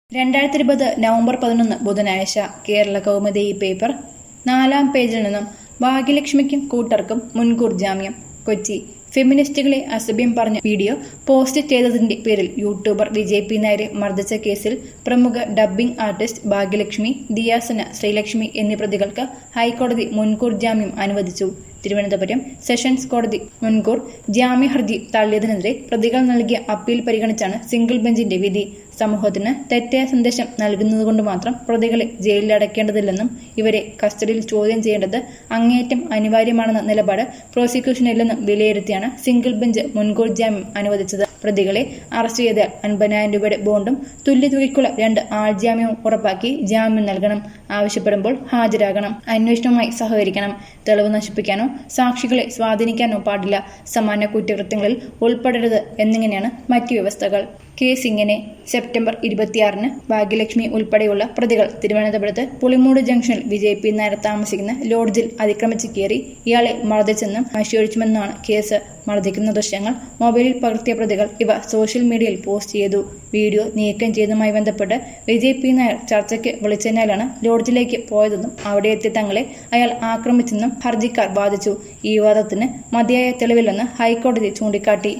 രണ്ടായിരത്തി ഇരുപത് നവംബർ പതിനൊന്ന് ബുധനാഴ്ച കേരള കൗമുദി പേപ്പർ നാലാം പേജിൽ നിന്നും ഭാഗ്യലക്ഷ്മിക്കും കൂട്ടർക്കും മുൻകൂർ ജാമ്യം കൊച്ചി ഫെമിനിസ്റ്റുകളെ അസഭ്യം പറഞ്ഞ വീഡിയോ പോസ്റ്റ് ചെയ്തതിന്റെ പേരിൽ യൂട്യൂബർ വിജയ് പി നായരെ മർദ്ദിച്ച കേസിൽ പ്രമുഖ ഡബ്ബിംഗ് ആർട്ടിസ്റ്റ് ഭാഗ്യലക്ഷ്മി ദിയാസന ശ്രീലക്ഷ്മി എന്നീ പ്രതികൾക്ക് ഹൈക്കോടതി മുൻകൂർ ജാമ്യം അനുവദിച്ചു തിരുവനന്തപുരം സെഷൻസ് കോടതി മുൻകൂർ ജാമ്യ ഹർജി തള്ളിയതിനെതിരെ പ്രതികൾ നൽകിയ അപ്പീൽ പരിഗണിച്ചാണ് സിംഗിൾ ബെഞ്ചിന്റെ വിധി സമൂഹത്തിന് തെറ്റായ സന്ദേശം നൽകുന്നതുകൊണ്ട് മാത്രം പ്രതികളെ ജയിലിൽ അടയ്ക്കേണ്ടതില്ലെന്നും ഇവരെ കസ്റ്റഡിയിൽ ചോദ്യം ചെയ്യേണ്ടത് അങ്ങേയറ്റം അനിവാര്യമാണെന്ന നിലപാട് പ്രോസിക്യൂഷനില്ലെന്നും വിലയിരുത്തിയാണ് സിംഗിൾ ബെഞ്ച് മുൻകൂർ ജാമ്യം അനുവദിച്ചത് പ്രതികളെ അറസ്റ്റ് ചെയ്താൽ അൻപതിനായിരം രൂപയുടെ ബോണ്ടും തുല്യതുകയ്ക്കുള്ള രണ്ട് ആൾജാമ്യവും ഉറപ്പാക്കി ജാമ്യം നൽകണം ആവശ്യപ്പെടുമ്പോൾ ഹാജരാകണം അന്വേഷണവുമായി സഹകരിക്കണം തെളിവ് നശിപ്പിക്കാനോ സാക്ഷികളെ സ്വാധീനിക്കാനോ പാടില്ല സമാന കുറ്റകൃത്യങ്ങളിൽ ഉൾപ്പെടരുത് എന്നിങ്ങനെയാണ് മറ്റു വ്യവസ്ഥകൾ കേസ് ഇങ്ങനെ സെപ്റ്റംബർ ഇരുപത്തിയാറിന് ഭാഗ്യലക്ഷ്മി ഉൾപ്പെടെയുള്ള പ്രതികൾ തിരുവനന്തപുരത്ത് പുളിമൂട് ജംഗ്ഷനിൽ വിജയ് പി നായർ താമസിക്കുന്ന ലോഡ്ജിൽ അതിക്രമിച്ച് കയറി ഇയാളെ മർദ്ദിച്ചെന്നും മഷിയൊഴിച്ചുമെന്നാണ് കേസ് മർദ്ദിക്കുന്ന ദൃശ്യങ്ങൾ മൊബൈലിൽ പകർത്തിയ പ്രതികൾ ഇവ സോഷ്യൽ മീഡിയയിൽ പോസ്റ്റ് ചെയ്തു വീഡിയോ നീക്കം ചെയ്തതുമായി ബന്ധപ്പെട്ട് വിജയ് പി നായർ ചർച്ചയ്ക്ക് വിളിച്ചതിനാലാണ് ലോഡ്ജിലേക്ക് പോയതെന്നും അവിടെ എത്തിയ തങ്ങളെ അയാൾ ആക്രമിച്ചെന്നും ഹർജിക്കാർ വാദിച്ചു ഈ വാദത്തിന് മതിയായ തെളിവില്ലെന്ന് ഹൈക്കോടതി ചൂണ്ടിക്കാട്ടി